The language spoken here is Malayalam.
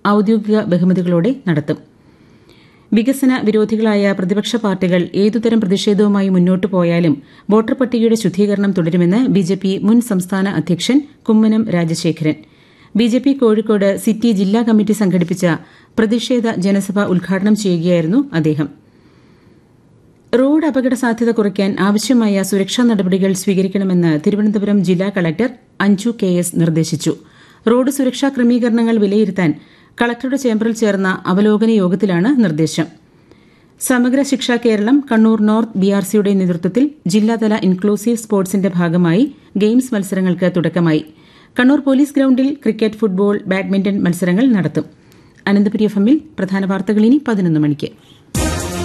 ഔദ്യോഗിക ബഹുമതികളോടെ നടത്തും വികസന വിരോധികളായ പ്രതിപക്ഷ പാർട്ടികൾ ഏതുതരം പ്രതിഷേധവുമായി മുന്നോട്ടു പോയാലും വോട്ടർ പട്ടികയുടെ ശുദ്ധീകരണം തുടരുമെന്ന് ബിജെപി മുൻ സംസ്ഥാന അധ്യക്ഷൻ കുമ്മനം രാജശേഖരൻ ബിജെപി കോഴിക്കോട് സിറ്റി ജില്ലാ കമ്മിറ്റി സംഘടിപ്പിച്ച പ്രതിഷേധ ജനസഭ ഉദ്ഘാടനം ചെയ്യുകയായിരുന്നു അദ്ദേഹം റോഡ് അപകട സാധ്യത കുറയ്ക്കാൻ ആവശ്യമായ സുരക്ഷാ നടപടികൾ സ്വീകരിക്കണമെന്ന് തിരുവനന്തപുരം ജില്ലാ കളക്ടർ അഞ്ജു കെ എസ് നിർദ്ദേശിച്ചു റോഡ് സുരക്ഷാ ക്രമീകരണങ്ങൾ വിലയിരുത്താൻ കളക്ടറുടെ ചേംബറിൽ ചേർന്ന അവലോകന യോഗത്തിലാണ് നിർദ്ദേശം സമഗ്ര ശിക്ഷ കേരളം കണ്ണൂർ നോർത്ത് ബിആർസിയുടെ നേതൃത്വത്തിൽ ജില്ലാതല ഇൻക്ലൂസീവ് സ്പോർട്സിന്റെ ഭാഗമായി ഗെയിംസ് മത്സരങ്ങൾക്ക് തുടക്കമായി കണ്ണൂർ പോലീസ് ഗ്രൌണ്ടിൽ ക്രിക്കറ്റ് ഫുട്ബോൾ ബാഡ്മിന്റൺ മത്സരങ്ങൾ നടത്തും അനന്തപുരി എഫ് എമ്മിൽ പ്രധാന വാർത്തകൾ ഇനി പതിനൊന്ന് മണിക്ക്